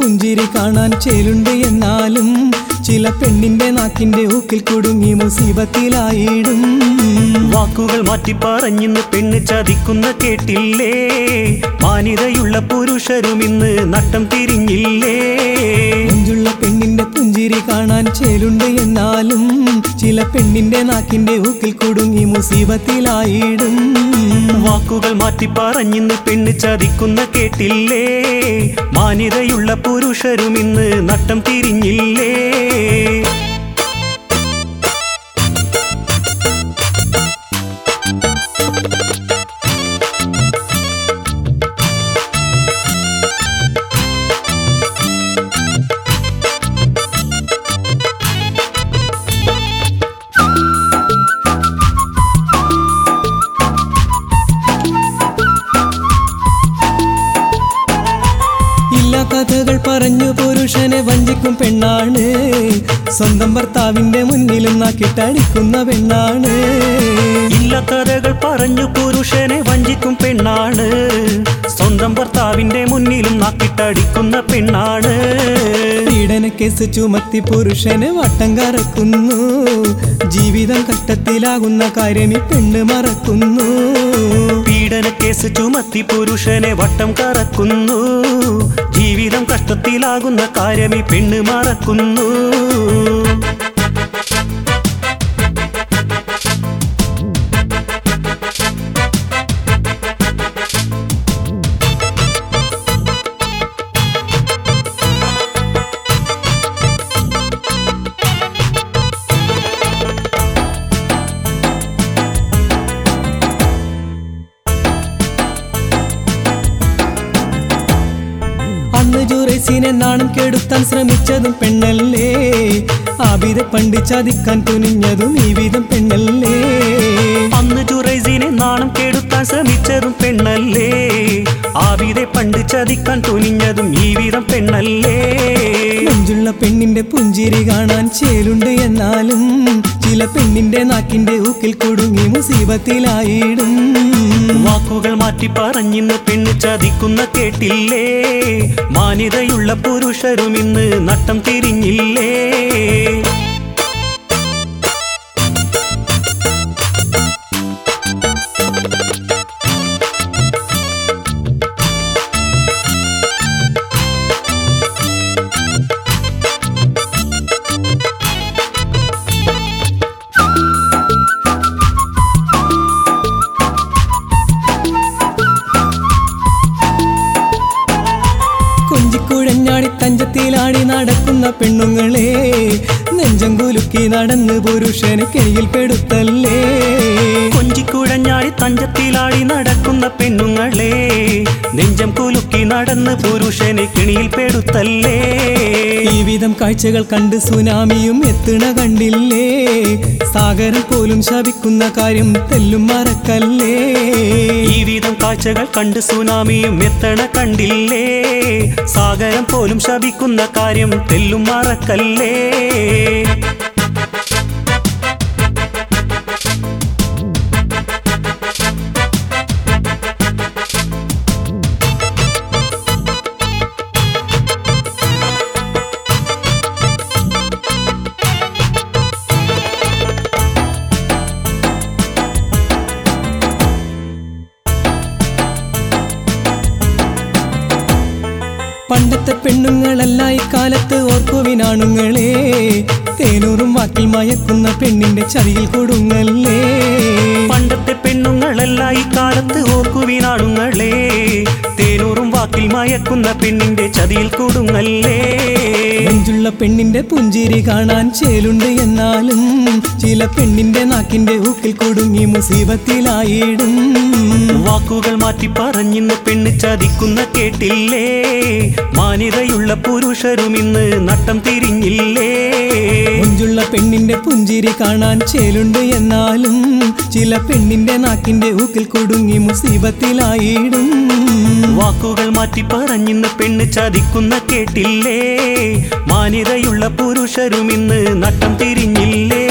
പുഞ്ചിരി കാണാൻ ചേലുണ്ട് എന്നാലും ചില പെണ്ണിന്റെ നാക്കിന്റെ ഊക്കിൽ കുടുങ്ങി മുസീബത്തിലായിടും വാക്കുകൾ മാറ്റി പറഞ്ഞിന്ന് പെണ്ണ് ചതിക്കുന്ന കേട്ടില്ലേ മാന്യതയുള്ള പുരുഷരും ഇന്ന് നട്ടം തിരിഞ്ഞില്ലേ മുഞ്ചുള്ള പെണ്ണിന്റെ പുഞ്ചിരി കാണാൻ ചേലുണ്ട് എന്നാലും ചില പെണ്ണിന്റെ നാക്കിന്റെ ഊക്കിൽ കുടുങ്ങി മുസീബത്തിലായിടും വാക്കുകൾ മാറ്റി പറഞ്ഞിന്ന് പെണ്ണ് ചതിക്കുന്ന കേട്ടില്ലേ മാന്യതയുള്ള പുരുഷരും ഇന്ന് നട്ടം തിരിഞ്ഞില്ലേ ഇല്ല കഥകൾ പറഞ്ഞു പുരുഷനെ വഞ്ചിക്കും പെണ്ണാണ് സ്വന്തം ഭർത്താവിന്റെ മുന്നിലും നാക്കിട്ടടിക്കുന്ന പെണ്ണാണ് ഇല്ല കഥകൾ പറഞ്ഞു പുരുഷനെ വഞ്ചിക്കും പെണ്ണാണ് സ്വന്തം ഭർത്താവിന്റെ മുന്നിലും നാക്കിട്ടടിക്കുന്ന പെണ്ണാണ് പീഡന കേസ് ചുമത്തി പുരുഷനെ വട്ടം കറക്കുന്നു ജീവിതം കഷ്ടത്തിലാകുന്ന കാര്യം ഈ പെണ്ണ് മറക്കുന്നു പീഡന കേസ് ചുമത്തി പുരുഷനെ വട്ടം കറക്കുന്നു ജീവിതം കഷ്ടത്തിലാകുന്ന കാര്യം ഈ പെണ്ണ് മറക്കുന്നു അന്ന് ജുറൈസിനെ നാണം കെടുത്താൻ ശ്രമിച്ചതും പെണ്ണല്ലേ ആബിദ പണ്ട് ചതിക്കാൻ തുനിഞ്ഞതും ഈ വിധം പെണ്ണല്ലേ അന്ന് ജുറൈസിനെ നാണം കെടുത്താൻ ശ്രമിച്ചതും പെണ്ണല്ലേ ആവിതെ പണ്ട് ചതിക്കാൻ തുനിഞ്ഞതും ഈ വിധം പെണ്ണല്ലേ നെഞ്ചുള്ള പെണ്ണിന്റെ പുഞ്ചിരി കാണാൻ ചേലുണ്ട് എന്നാലും ചില പെണ്ണിന്റെ നാക്കിന്റെ ഊക്കിൽ കുടുങ്ങി മുസീബത്തിലായിടും വാക്കുകൾ മാറ്റി പറഞ്ഞിന്ന് പെണ്ണ് ചതിക്കുന്ന കേട്ടില്ലേ മാന്യതയുള്ള പുരുഷരും ഇന്ന് നട്ടം തിരിഞ്ഞില്ലേ കൊഞ്ചിക്കുഴഞ്ഞാടി തഞ്ചത്തിലാടി നടക്കുന്ന പെണ്ണുങ്ങളെ നെഞ്ചം കുലുക്കി നടന്ന് പുരുഷനെ കെണിയിൽ പെടുത്തല്ലേ കൊഞ്ചിക്കുഴഞ്ഞാടി തഞ്ചത്തിലാടി നടക്കുന്ന പെണ്ണുങ്ങളെ നെഞ്ചം കുലുക്കി നടന്ന് പുരുഷനെ കിണിയിൽ പെടുത്തല്ലേ ഈ വിധം കാഴ്ചകൾ കണ്ട് സുനാമിയും എത്തണ കണ്ടില്ലേ സാഗരം പോലും ശപിക്കുന്ന കാര്യം തെല്ലും മറക്കല്ലേ ഈ വിധം കാഴ്ചകൾ കണ്ട് സുനാമിയും എത്തണ കണ്ടില്ലേ സാഗരം പോലും ശപിക്കുന്ന കാര്യം തെല്ലും മറക്കല്ലേ പണ്ടത്തെ പെണ്ണുങ്ങളല്ല ഇക്കാലത്ത് ഓർക്കുവിനാണുങ്ങളെ തേനൂറും വാക്കിൽ മയക്കുന്ന പെണ്ണിന്റെ ചതിയിൽ കൊടുങ്ങല്ലേ പണ്ടത്തെ പെണ്ണുങ്ങളല്ല ഈ കാലത്ത് ഓർക്കുവിനാടുങ്ങളെ തേനൂറും വാക്കിൽ മയക്കുന്ന പെണ്ണിന്റെ ചതിയിൽ കൊടുങ്ങല്ലേ നെഞ്ചുള്ള പെണ്ണിന്റെ പുഞ്ചിരി കാണാൻ ചേലുണ്ട് എന്നാലും ചില പെണ്ണിന്റെ നാക്കിന്റെ ഊക്കിൽ കൊടുങ്ങി മുസീബത്തിലായിടും വാക്കുകൾ മാറ്റി പറഞ്ഞിന്ന് പെണ്ണ് ചതിക്കുന്ന കേട്ടില്ലേ മാന്യതയുള്ള പുരുഷരും ഇന്ന് നട്ടം തിരിഞ്ഞില്ലേ മുഞ്ചുള്ള പെണ്ണിന്റെ പുഞ്ചിരി കാണാൻ ചേലുണ്ട് എന്നാലും ചില പെണ്ണിന്റെ നാക്കിന്റെ ഊക്കിൽ കൊടുങ്ങി മുസീബത്തിലായിടും വാക്കുകൾ മാറ്റി പറഞ്ഞിന്ന് പെണ്ണ് ചതിക്കുന്ന കേട്ടില്ലേ മാന്യതയുള്ള പുരുഷരും ഇന്ന് നട്ടം തിരിഞ്ഞില്ലേ